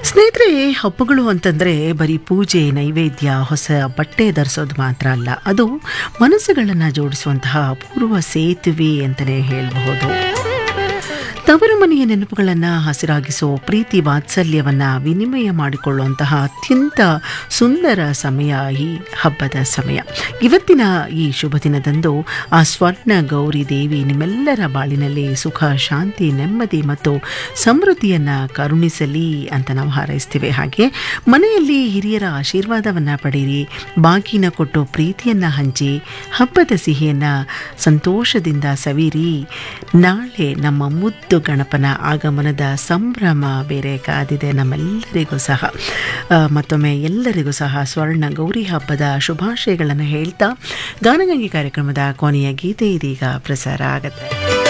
ಸ್ನೇಹಿತರೆ ಹಬ್ಬಗಳು ಅಂತಂದರೆ ಬರೀ ಪೂಜೆ ನೈವೇದ್ಯ ಹೊಸ ಬಟ್ಟೆ ಧರಿಸೋದು ಮಾತ್ರ ಅಲ್ಲ ಅದು ಮನಸ್ಸುಗಳನ್ನು ಜೋಡಿಸುವಂತಹ ಅಪೂರ್ವ ಸೇತುವೆ ಅಂತಲೇ ಹೇಳಬಹುದು ತವರು ಮನೆಯ ನೆನಪುಗಳನ್ನು ಹಸಿರಾಗಿಸೋ ಪ್ರೀತಿ ವಾತ್ಸಲ್ಯವನ್ನು ವಿನಿಮಯ ಮಾಡಿಕೊಳ್ಳುವಂತಹ ಅತ್ಯಂತ ಸುಂದರ ಸಮಯ ಈ ಹಬ್ಬದ ಸಮಯ ಇವತ್ತಿನ ಈ ಶುಭ ದಿನದಂದು ಆ ಸ್ವರ್ಣ ಗೌರಿ ದೇವಿ ನಿಮ್ಮೆಲ್ಲರ ಬಾಳಿನಲ್ಲಿ ಸುಖ ಶಾಂತಿ ನೆಮ್ಮದಿ ಮತ್ತು ಸಮೃದ್ಧಿಯನ್ನು ಕರುಣಿಸಲಿ ಅಂತ ನಾವು ಹಾರೈಸ್ತೀವಿ ಹಾಗೆ ಮನೆಯಲ್ಲಿ ಹಿರಿಯರ ಆಶೀರ್ವಾದವನ್ನು ಪಡೀರಿ ಬಾಗಿನ ಕೊಟ್ಟು ಪ್ರೀತಿಯನ್ನು ಹಂಚಿ ಹಬ್ಬದ ಸಿಹಿಯನ್ನು ಸಂತೋಷದಿಂದ ಸವಿರಿ ನಾಳೆ ನಮ್ಮ ಮುದ್ದು ಗಣಪನ ಆಗಮನದ ಸಂಭ್ರಮ ಬೇರೆ ಕಾದಿದೆ ನಮ್ಮೆಲ್ಲರಿಗೂ ಸಹ ಆ, ಮತ್ತೊಮ್ಮೆ ಎಲ್ಲರಿಗೂ ಸಹ ಸ್ವರ್ಣ ಗೌರಿ ಹಬ್ಬದ ಶುಭಾಶಯಗಳನ್ನು ಹೇಳ್ತಾ ಗಾನಗಂಗಿ ಕಾರ್ಯಕ್ರಮದ ಕೊನೆಯ ಗೀತೆ ಇದೀಗ ಪ್ರಸಾರ ಆಗುತ್ತೆ